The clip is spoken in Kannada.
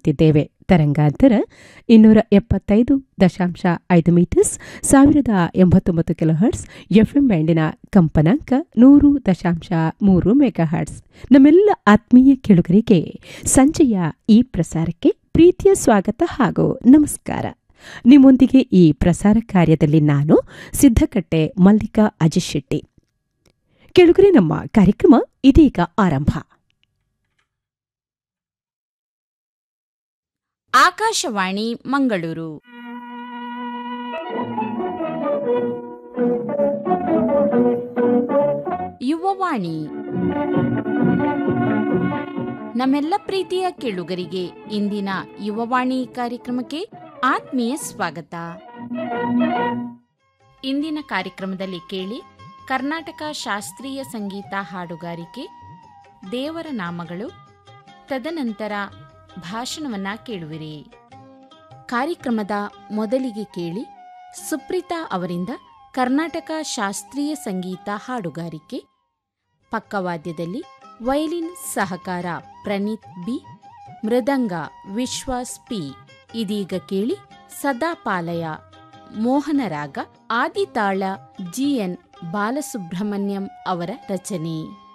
ಮಾಡುತ್ತಿದ್ದೇವೆ ತರಂಗಾಂತರ ಇನ್ನೂರ ಎಪ್ಪತ್ತೈದು ದಶಾಂಶ ಐದು ಮೀಟರ್ಸ್ ಸಾವಿರದ ಎಂಬತ್ತೊಂಬತ್ತು ಕಿಲೋಹರ್ಟ್ಸ್ ಎಫ್ಎಂ ಬ್ಯಾಂಡಿನ ಕಂಪನಾಂಕ ನೂರು ದಶಾಂಶ ಮೂರು ಮೆಗಾಹರ್ಟ್ಸ್ ನಮ್ಮೆಲ್ಲ ಆತ್ಮೀಯ ಕೆಳುಗರಿಗೆ ಸಂಜೆಯ ಈ ಪ್ರಸಾರಕ್ಕೆ ಪ್ರೀತಿಯ ಸ್ವಾಗತ ಹಾಗೂ ನಮಸ್ಕಾರ ನಿಮ್ಮೊಂದಿಗೆ ಈ ಪ್ರಸಾರ ಕಾರ್ಯದಲ್ಲಿ ನಾನು ಸಿದ್ಧಕಟ್ಟೆ ಮಲ್ಲಿಕಾ ಅಜಿತ್ ಶೆಟ್ಟಿ ಕೆಳುಗರೆ ನಮ್ಮ ಕಾರ್ಯಕ್ರಮ ಇದೀಗ ಆರಂಭ ಆಕಾಶವಾಣಿ ಮಂಗಳೂರು ಯುವವಾಣಿ ನಮ್ಮೆಲ್ಲ ಪ್ರೀತಿಯ ಕೇಳುಗರಿಗೆ ಇಂದಿನ ಯುವವಾಣಿ ಕಾರ್ಯಕ್ರಮಕ್ಕೆ ಆತ್ಮೀಯ ಸ್ವಾಗತ ಇಂದಿನ ಕಾರ್ಯಕ್ರಮದಲ್ಲಿ ಕೇಳಿ ಕರ್ನಾಟಕ ಶಾಸ್ತ್ರೀಯ ಸಂಗೀತ ಹಾಡುಗಾರಿಕೆ ದೇವರ ನಾಮಗಳು ತದನಂತರ ಭಾಷಣವನ್ನ ಕೇಳುವಿರಿ ಕಾರ್ಯಕ್ರಮದ ಮೊದಲಿಗೆ ಕೇಳಿ ಸುಪ್ರೀತಾ ಅವರಿಂದ ಕರ್ನಾಟಕ ಶಾಸ್ತ್ರೀಯ ಸಂಗೀತ ಹಾಡುಗಾರಿಕೆ ಪಕ್ಕವಾದ್ಯದಲ್ಲಿ ವಯಲಿನ್ ಸಹಕಾರ ಪ್ರಣೀತ್ ಬಿ ಮೃದಂಗ ವಿಶ್ವಾಸ್ ಪಿ ಇದೀಗ ಕೇಳಿ ಸದಾಪಾಲಯ ಮೋಹನರಾಗ ಆದಿತಾಳ ಜಿಎನ್ ಬಾಲಸುಬ್ರಹ್ಮಣ್ಯಂ ಅವರ ರಚನೆ